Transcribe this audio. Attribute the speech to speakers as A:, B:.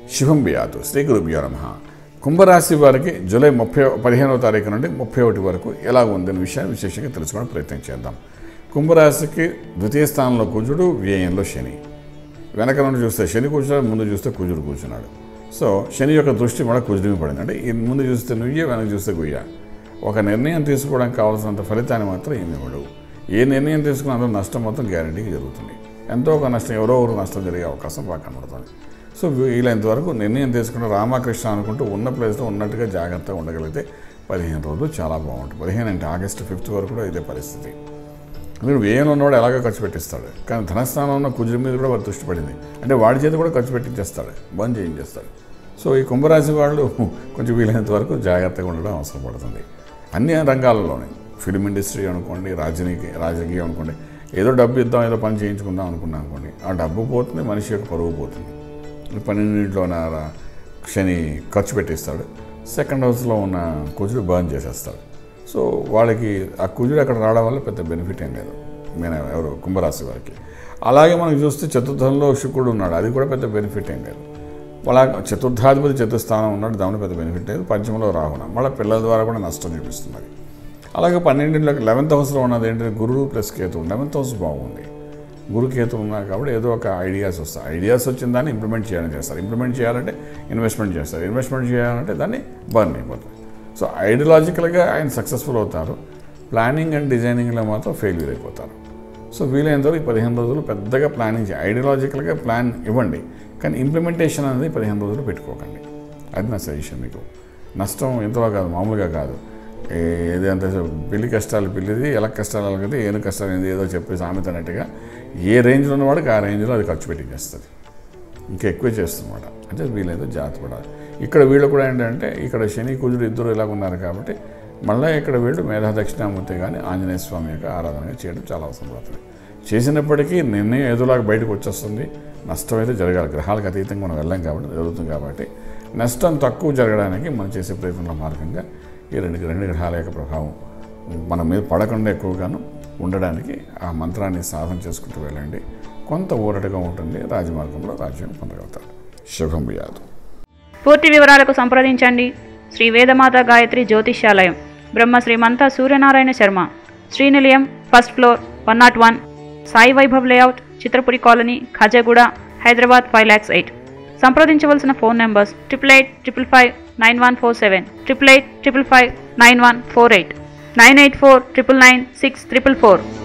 A: శుభం బియాతు శ్రీ గురుభ్యో నమ కుంభరాశి వారికి జూలై ముప్పై పదిహేనవ తారీఖు నుండి ముప్పై ఒకటి వరకు ఎలా ఉందనే విషయాన్ని విశేషంగా తెలుసుకోవడం ప్రయత్నం చేద్దాం కుంభరాశికి ద్వితీయ స్థానంలో కుజుడు వ్యయంలో శని వెనక నుండి చూస్తే శని కూర్చున్నాడు ముందు చూస్తే కుజుడు కూర్చున్నాడు సో శని యొక్క దృష్టి కూడా కుజుడి మీద పడింది అంటే ఈ ముందు చూస్తే నుయ్య వెనక చూస్తే గుయ్య ఒక నిర్ణయం తీసుకోవడానికి కావాల్సినంత ఫలితాన్ని మాత్రం ఏమి ఇవ్వడు ఏ నిర్ణయం తీసుకున్నా అందులో నష్టం మొత్తం గ్యారంటీగా జరుగుతుంది ఎంతో ఒక నష్టం ఎవరో ఒకరు నష్టం జరిగే అవకాశం బాగా కనబడుతుంది సో వీలైనంత వరకు నిర్ణయం తీసుకున్న రామకృష్ణ అనుకుంటూ ఉన్న ప్లేస్లో ఉన్నట్టుగా జాగ్రత్తగా ఉండగలిగితే పదిహేను రోజులు చాలా బాగుంటుంది పదిహేను అంటే ఆగస్టు ఫిఫ్త్ వరకు కూడా ఇదే పరిస్థితి మీరు వ్యయంలో ఉన్నవాడు ఎలాగో ఖర్చు పెట్టిస్తాడు కానీ ధనస్థానంలో ఉన్న కుజుడి మీద కూడా వాడు దృష్టి పడింది అంటే వాడి చేతి కూడా ఖర్చు పెట్టించేస్తాడు బంద్ చేయించేస్తాడు సో ఈ కుంభరాశి వాళ్ళు కొంచెం వీలైనంత వరకు జాగ్రత్తగా ఉండడం అవసరం పడుతుంది అన్ని రంగాలలోనే ఫిల్మ్ ఇండస్ట్రీ అనుకోండి రాజనీయ రాజకీయం అనుకోండి ఏదో డబ్బు ఇద్దాం ఏదో పని చేయించుకుందాం అనుకున్నాం అనుకోండి ఆ డబ్బు పోతుంది మనిషి యొక్క పరువు పోతుంది ఈ పన్నెండింటిలోన శని ఖర్చు పెట్టిస్తాడు సెకండ్ హౌస్లో ఉన్న కుజుడు బర్న్ చేసేస్తాడు సో వాళ్ళకి ఆ కుజుడు అక్కడ రావడం వల్ల పెద్ద బెనిఫిట్ ఏం లేదు నేను ఎవరు కుంభరాశి వారికి అలాగే మనం చూస్తే చతుర్థంలో శుక్రుడు ఉన్నాడు అది కూడా పెద్ద బెనిఫిట్ ఏం లేదు అలా చతుర్థాధిపతి చతుర్థానం ఉన్నాడు దాని పెద్ద బెనిఫిట్ లేదు పంచమంలో రాహున మళ్ళీ పిల్లల ద్వారా కూడా నష్టం చూపిస్తుంది అలాగే పన్నెండింటిలో లెవెన్త్ హౌస్లో ఉన్నది ఏంటంటే గురువు ప్లస్ కేతు లెవెన్త్ హౌస్ బాగుంది గురుకేతు ఉన్నారు కాబట్టి ఏదో ఒక ఐడియాస్ వస్తాయి ఐడియాస్ వచ్చిన దాన్ని ఇంప్లిమెంట్ చేయాలని చేస్తారు ఇంప్లిమెంట్ చేయాలంటే ఇన్వెస్ట్మెంట్ చేస్తారు ఇన్వెస్ట్మెంట్ చేయాలంటే దాన్ని బర్న్ అయిపోతుంది సో ఐడియాలజికల్గా ఆయన సక్సెస్ఫుల్ అవుతారు ప్లానింగ్ అండ్ డిజైనింగ్లో మాత్రం ఫెయిల్యూర్ అయిపోతారు సో వీలైనంత వరకు ఈ పదిహేను రోజులు పెద్దగా ప్లానింగ్ చేయాలి ఐడియాలజికల్గా ప్లాన్ ఇవ్వండి కానీ ఇంప్లిమెంటేషన్ అనేది పదిహేను రోజులు పెట్టుకోకండి అది నా సజెషన్ మీకు నష్టం ఎంతలో కాదు మామూలుగా కాదు ఏది అంత పిల్లి కష్టాలు పిల్లిది ఎలా కష్టాలు అలాగది ఏను కష్టాలు ఏంది ఏదో చెప్పి సామెత అన్నట్టుగా ఏ రేంజ్లో ఉన్నవాడికి ఆ రేంజ్లో అది ఖర్చు పెట్టించేస్తుంది ఇంకా ఎక్కువ చేస్తుందన్నమాట అంటే వీలైతే జాగ్రత్త పడాలి ఇక్కడ వీళ్ళు కూడా ఏంటంటే ఇక్కడ శని కుజుడు ఇద్దరు ఇలాగ ఉన్నారు కాబట్టి మళ్ళీ ఇక్కడ వీళ్ళు మేధా దక్షిణామూర్తి కానీ ఆంజనేయ స్వామి యొక్క ఆరాధన చేయడం చాలా అవసరం పడుతుంది చేసినప్పటికీ నిర్ణయం ఏదోలాగా బయటకు వచ్చేస్తుంది నష్టం అయితే జరగాలి గ్రహాలకు అతీతంగా మనం వెళ్ళాం కాబట్టి జరుగుతుంది కాబట్టి నష్టం తక్కువ జరగడానికి మనం చేసే ప్రయత్నంలో మార్గంగా ఈ రెండు రెండు గ్రహాల యొక్క ప్రభావం మన మీద పడకుండా ఎక్కువగాను ఉండడానికి ఆ మంత్రాన్ని సాధన చేసుకుంటూ వెళ్ళండి కొంత ఊరటగా ఉంటుంది రాజమార్గంలో రాజ్యం పొందగలుగుతారు శుభం వ్యాధు
B: పూర్తి వివరాలకు సంప్రదించండి Shri Vedamata Gayatri Jyotishyalayam Brahma Srimantha Suryanarayana Sharma Srinilayam first floor one naught one Sai Vaibhav layout Chitrapuri colony Khajaguda Hyderabad five lakhs eight సంప్రదించవలసిన phone numbers triple eight triple five nine one four seven triple eight triple five nine one four eight nine eight four triple nine six triple four